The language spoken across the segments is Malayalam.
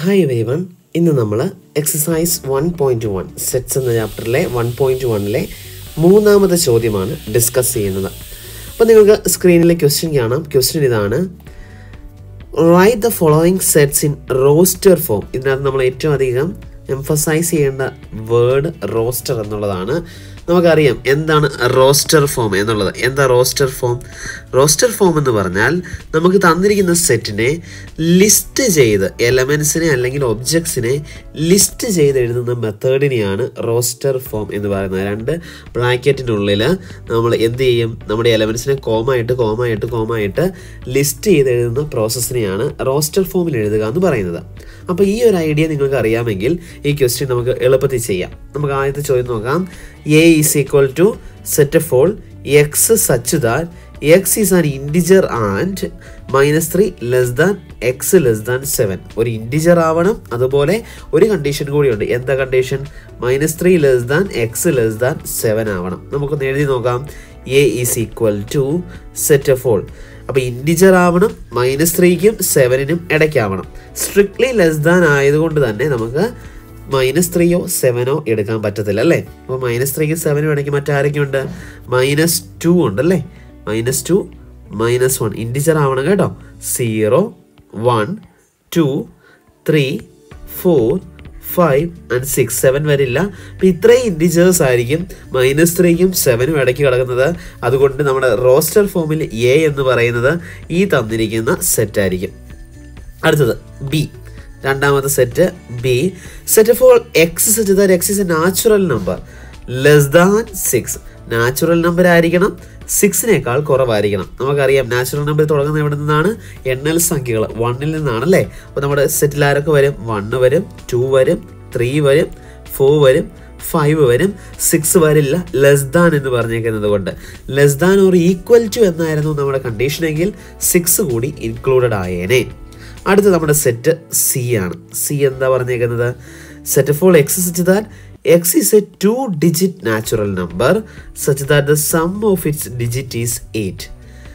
ഹായ് എവരി വൺ ഇന്ന് നമ്മൾ exercise one point one sets എന്ന ചാപ്റ്ററിലെ വൺ പോയിൻറ്റ് വണ്ണിലെ മൂന്നാമത്തെ ചോദ്യമാണ് ഡിസ്കസ് ചെയ്യുന്നത് അപ്പോൾ നിങ്ങൾക്ക് സ്ക്രീനിലെ ക്വസ്റ്റ്യൻ കാണാം ക്വസ്റ്റ്യൻ ഇതാണ് write the following sets in roster form ഇതിനകത്ത് നമ്മൾ ഏറ്റവും അധികം എംഫസൈസ് ചെയ്യേണ്ട വേർഡ് റോസ്റ്റർ എന്നുള്ളതാണ് നമുക്കറിയാം എന്താണ് റോസ്റ്റർ ഫോം എന്നുള്ളത് എന്താ റോസ്റ്റർ ഫോം റോസ്റ്റർ ഫോം എന്ന് പറഞ്ഞാൽ നമുക്ക് തന്നിരിക്കുന്ന സെറ്റിനെ ലിസ്റ്റ് ചെയ്ത് എലമെൻസിനെ അല്ലെങ്കിൽ ഒബ്ജക്ട്സിനെ ലിസ്റ്റ് ചെയ്ത് എഴുതുന്ന മെത്തേഡിനെയാണ് റോസ്റ്റർ ഫോം എന്ന് പറയുന്നത് രണ്ട് ബ്രാക്കറ്റിനുള്ളിൽ നമ്മൾ എന്ത് ചെയ്യും നമ്മുടെ എലമെൻസിനെ കോമായിട്ട് കോമായിട്ട് കോമായിട്ട് ലിസ്റ്റ് ചെയ്ത് എഴുതുന്ന പ്രോസസ്സിനെയാണ് റോസ്റ്റർ ഫോമിൽ എഴുതുക എന്ന് പറയുന്നത് അപ്പോൾ ഈ ഒരു ഐഡിയ നിങ്ങൾക്ക് അറിയാമെങ്കിൽ ഈ ക്വസ്റ്റ്യൻ നമുക്ക് എളുപ്പത്തിൽ ചെയ്യാം നമുക്ക് ആദ്യത്തെ ചോദ്യം നോക്കാം A is equal to set of all X such that X is an integer and minus three less than X less than seven ഒരു ഇൻഡിജർ ആവണം അതുപോലെ ഒരു കണ്ടീഷൻ കൂടിയുണ്ട് എന്താ condition minus three less than X less than seven ആവണം നമുക്കൊന്ന് എഴുതി നോക്കാം A is equal to set of all അപ്പോൾ ഇൻഡിജർ ആവണം മൈനസ് ത്രീക്കും സെവനിനും ഇടയ്ക്കാവണം സ്ട്രിക്ട്ലി ലെസ് ദാൻ ആയതുകൊണ്ട് തന്നെ നമുക്ക് മൈനസ് ത്രീയോ സെവനോ എടുക്കാൻ പറ്റത്തില്ല അല്ലേ അപ്പോൾ മൈനസ് ത്രീക്കും സെവനും ഇടയ്ക്ക് മറ്റാരൊക്കെയുണ്ട് മൈനസ് ടു ഉണ്ടല്ലേ minus two minus one integer ആവണം കേട്ടോ zero one two three four five and six seven വരില്ല അപ്പം ഇത്രയും ഇൻഡിജേഴ്സ് ആയിരിക്കും മൈനസ് ത്രീക്കും സെവനും ഇടയ്ക്ക് കിടക്കുന്നത് അതുകൊണ്ട് നമ്മുടെ റോസ്റ്റർ ഫോമിൽ എ എന്ന് പറയുന്നത് ഈ തന്നിരിക്കുന്ന സെറ്റ് ആയിരിക്കും അടുത്തത് ബി രണ്ടാമത്തെ set B set for X set that X is a natural number less than six natural number ആയിരിക്കണം സിക്സിനേക്കാൾ കുറവായിരിക്കണം നമുക്കറിയാം നാച്ചുറൽ നമ്പർ തുടങ്ങുന്നത് എവിടെ നിന്നാണ് എണ്ണൽ സംഖ്യകൾ വണ്ണിൽ നിന്നാണ് അല്ലേ അപ്പോൾ നമ്മുടെ സെറ്റിൽ ആരൊക്കെ വരും വണ്ണ് വരും ടു വരും ത്രീ വരും ഫോർ വരും ഫൈവ് വരും സിക്സ് വരില്ല ലെസ് ദാൻ എന്ന് പറഞ്ഞേക്കുന്നത് കൊണ്ട് less than or equal to എന്നായിരുന്നു നമ്മുടെ കണ്ടീഷനെങ്കിൽ സിക്സ് കൂടി ഇൻക്ലൂഡഡ് ആയേനെ അടുത്ത നമ്മുടെ സെറ്റ് സി ആണ് സി എന്താ പറഞ്ഞേക്കുന്നത് set for X such that X is a two digit natural number such that the sum of its digit is eight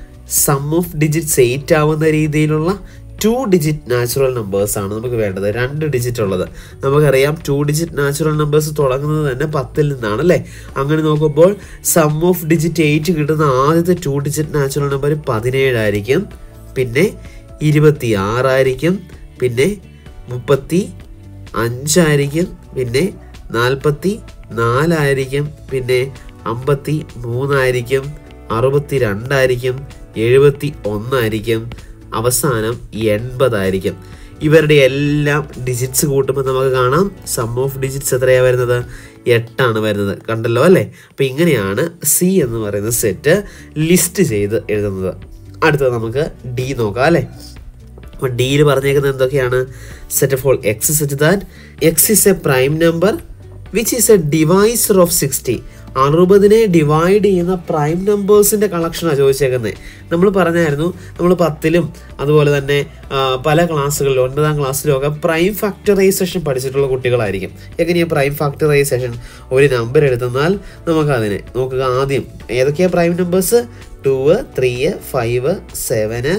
sum of digits eight ആവുന്ന രീതിയിലുള്ള ടു ഡിജിറ്റ് നാച്ചുറൽ നമ്പേഴ്സ് ആണ് നമുക്ക് വേണ്ടത് രണ്ട് ഡിജിറ്റ് ഉള്ളത് നമുക്കറിയാം ടു ഡിജിറ്റ് നാച്ചുറൽ നമ്പേഴ്സ് തുടങ്ങുന്നത് തന്നെ പത്തിൽ നിന്നാണ് അല്ലേ അങ്ങനെ നോക്കുമ്പോൾ സം ഓഫ് ഡിജിറ്റ് എയ്റ്റ് കിട്ടുന്ന ആദ്യത്തെ ടു ഡിജിറ്റ് നാച്ചുറൽ നമ്പർ പതിനേഴായിരിക്കും പിന്നെ ഇരുപത്തി ആറായിരിക്കും പിന്നെ മുപ്പത്തി അഞ്ചായിരിക്കും പിന്നെ നാൽപ്പത്തി നാലായിരിക്കും പിന്നെ അമ്പത്തി മൂന്നായിരിക്കും അറുപത്തി രണ്ടായിരിക്കും എഴുപത്തി ഒന്നായിരിക്കും അവസാനം എൺപതായിരിക്കും ഇവരുടെ എല്ലാം ഡിജിറ്റ്സ് കൂട്ടുമ്പോൾ നമുക്ക് കാണാം സം ഓഫ് ഡിജിറ്റ്സ് എത്രയാണ് വരുന്നത് എട്ടാണ് വരുന്നത് കണ്ടല്ലോ അല്ലേ അപ്പം ഇങ്ങനെയാണ് സി എന്ന് പറയുന്ന സെറ്റ് ലിസ്റ്റ് ചെയ്ത് എഴുതുന്നത് അടുത്തത് നമുക്ക് ഡി നോക്കാം അല്ലേ അപ്പോൾ ഡിയിൽ പറഞ്ഞേക്കുന്നത് എന്തൊക്കെയാണ് set of all X set that X is a prime number which is a divisor of sixty അറുപതിനെ ഡിവൈഡ് ചെയ്യുന്ന പ്രൈം നമ്പേഴ്സിൻ്റെ കളക്ഷനാണ് ചോദിച്ചേക്കുന്നത് നമ്മൾ പറഞ്ഞായിരുന്നു നമ്മൾ പത്തിലും അതുപോലെ തന്നെ പല ക്ലാസ്സുകളിലും ഒൻപതാം ക്ലാസ്സിലും ഒക്കെ പ്രൈം ഫാക്ടറൈസേഷൻ പഠിച്ചിട്ടുള്ള കുട്ടികളായിരിക്കും എങ്ങനെയാണ് പ്രൈം ഫാക്ടറൈസേഷൻ ഒരു നമ്പർ എടുത്തെന്നാൽ നമുക്കതിനെ നോക്കുക ആദ്യം ഏതൊക്കെയാണ് prime numbers two three five സെവന്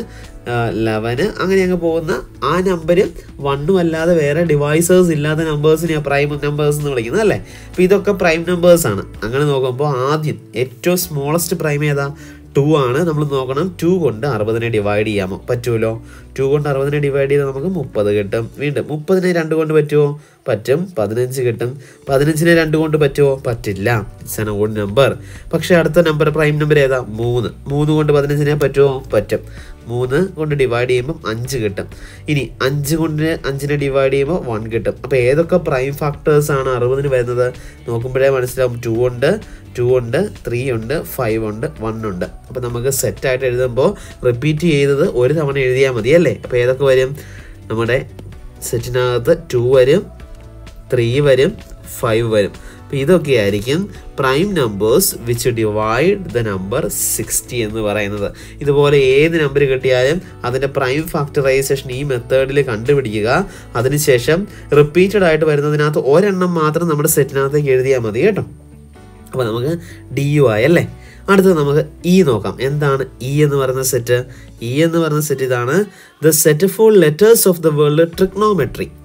ലെവന് അങ്ങനെ അങ്ങ് പോകുന്ന ആ നമ്പർ വണ്ണും അല്ലാതെ വേറെ ഡിവൈസേഴ്സ് ഇല്ലാത്ത നമ്പേഴ്സിനെയാണ് പ്രൈം നമ്പേഴ്സ് എന്ന് വിളിക്കുന്നത് അല്ലേ അപ്പോൾ ഇതൊക്കെ പ്രൈം നമ്പേഴ്സ് ആണ് അങ്ങനെ നോക്കുമ്പോൾ ആദ്യം ഏറ്റവും സ്മോളസ്റ്റ് പ്രൈം ഏതാ ടു ആണ് നമ്മൾ നോക്കണം ടു കൊണ്ട് അറുപതിനെ ഡിവൈഡ് ചെയ്യാമോ പറ്റുമല്ലോ ടു കൊണ്ട് അറുപതിനെ ഡിവൈഡ് ചെയ്താൽ നമുക്ക് മുപ്പത് കിട്ടും വീണ്ടും മുപ്പതിനെ രണ്ട് കൊണ്ട് പറ്റുമോ പറ്റും പതിനഞ്ച് കിട്ടും പതിനഞ്ചിനെ രണ്ട് കൊണ്ട് പറ്റുമോ പറ്റില്ല ഇറ്റ്സ് ആൻ ഓഡ് നമ്പർ പക്ഷേ അടുത്ത നമ്പർ പ്രൈം നമ്പർ ഏതാ മൂന്ന് മൂന്ന് കൊണ്ട് പതിനഞ്ചിനെ പറ്റുമോ പറ്റും മൂന്ന് കൊണ്ട് ഡിവൈഡ് ചെയ്യുമ്പോൾ അഞ്ച് കിട്ടും ഇനി അഞ്ച് കൊണ്ട് അഞ്ചിനെ ഡിവൈഡ് ചെയ്യുമ്പോൾ വൺ കിട്ടും അപ്പോൾ ഏതൊക്കെ പ്രൈം ഫാക്ടേഴ്സ് ആണ് അറുപതിന് വരുന്നത് നോക്കുമ്പോഴേ മനസ്സിലാവും ടു ഉണ്ട് ടു ഉണ്ട് ത്രീ ഉണ്ട് ഫൈവ് ഉണ്ട് വൺ ഉണ്ട് അപ്പോൾ നമുക്ക് സെറ്റായിട്ട് എഴുതുമ്പോൾ റിപ്പീറ്റ് ചെയ്തത് ഒരു തവണ എഴുതിയാൽ മതി അല്ലേ അപ്പോൾ ഏതൊക്കെ വരും നമ്മുടെ സെറ്റിനകത്ത് ടു വരും ത്രീ വരും ഫൈവ് വരും അപ്പോൾ ഇതൊക്കെ ആയിരിക്കും prime numbers which divide the number sixty എന്ന് പറയുന്നത് ഇതുപോലെ ഏത് നമ്പർ കിട്ടിയാലും അതിൻ്റെ പ്രൈം ഫാക്ടറൈസേഷൻ ഈ മെത്തേഡിൽ കണ്ടുപിടിക്കുക അതിനുശേഷം റിപ്പീറ്റഡ് ആയിട്ട് വരുന്നതിനകത്ത് ഒരെണ്ണം മാത്രം നമ്മുടെ സെറ്റിനകത്തേക്ക് എഴുതിയാൽ മതി കേട്ടോ അപ്പോൾ നമുക്ക് ഡി യു ആയി അല്ലേ അടുത്തത് നമുക്ക് ഇ നോക്കാം എന്താണ് ഇ എന്ന് പറയുന്ന സെറ്റ് ഇ എന്ന് പറയുന്ന സെറ്റ് ഇതാണ് the set for letters of the world trigonometry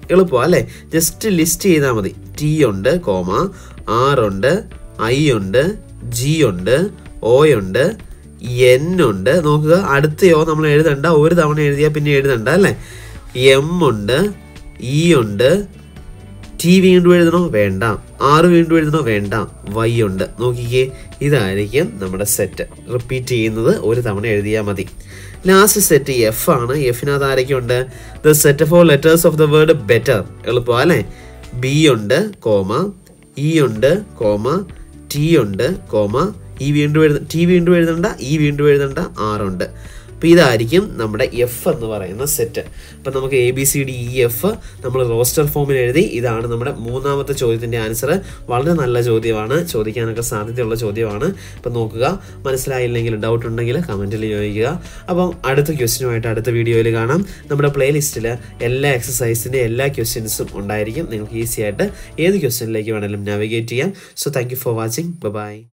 എളുപ്പമാണ് അല്ലേ ജസ്റ്റ് ലിസ്റ്റ് ചെയ്താൽ മതി ടി ഉണ്ട് കോമ ആർ ഉണ്ട് ഐ ഉണ്ട് ജി ഉണ്ട് ഒ ഉണ്ട് എൻ ഉണ്ട് നോക്കുക അടുത്തയോ നമ്മൾ എഴുതണ്ട ഒരു തവണ എഴുതിയാൽ പിന്നെ എഴുതണ്ട അല്ലേ എം ഉണ്ട് ഇ ഉണ്ട് ടി വീണ്ടും എഴുതണോ വേണ്ട ആറ് വീണ്ടും എഴുതണോ വേണ്ട വൈ ഉണ്ട് നോക്കിക്കേ ഇതായിരിക്കും നമ്മുടെ സെറ്റ് റിപ്പീറ്റ് ചെയ്യുന്നത് ഒരു തവണ എഴുതിയാൽ മതി ലാസ്റ്റ് സെറ്റ് എഫ് ആണ് എഫിനകത്ത് ആരൊക്കെ ഉണ്ട് the set for letters of the word better എളുപ്പം അല്ലേ ബി ഉണ്ട് കോമ ഇ ഉണ്ട് കോമ ടി ഉണ്ട് കോമ ഈ വീണ്ടും എഴുത ടി വീണ്ടും എഴുതണ്ട ഈ വീണ്ടും എഴുതണ്ട ആറുണ്ട് അപ്പോൾ ഇതായിരിക്കും നമ്മുടെ എഫ് എന്ന് പറയുന്ന സെറ്റ് അപ്പം നമുക്ക് A B C D E F നമ്മൾ റോസ്റ്റർ ഫോമിൽ എഴുതി ഇതാണ് നമ്മുടെ മൂന്നാമത്തെ ചോദ്യത്തിൻ്റെ ആൻസർ വളരെ നല്ല ചോദ്യമാണ് ചോദിക്കാനൊക്കെ സാധ്യതയുള്ള ചോദ്യമാണ് അപ്പം നോക്കുക മനസ്സിലായില്ലെങ്കിൽ ഡൗട്ട് ഉണ്ടെങ്കിൽ കമൻറ്റിൽ ചോദിക്കുക അപ്പം അടുത്ത ക്വസ്റ്റിനുമായിട്ട് അടുത്ത വീഡിയോയിൽ കാണാം നമ്മുടെ പ്ലേലിസ്റ്റിൽ എല്ലാ എക്സസൈസിൻ്റെ എല്ലാ ക്വസ്റ്റ്യൻസും ഉണ്ടായിരിക്കും നിങ്ങൾക്ക് ഈസി ആയിട്ട് ഏത് ക്വസ്റ്റ്യനിലേക്ക് വേണമെങ്കിലും നാവിഗേറ്റ് ചെയ്യാം so thank you for watching by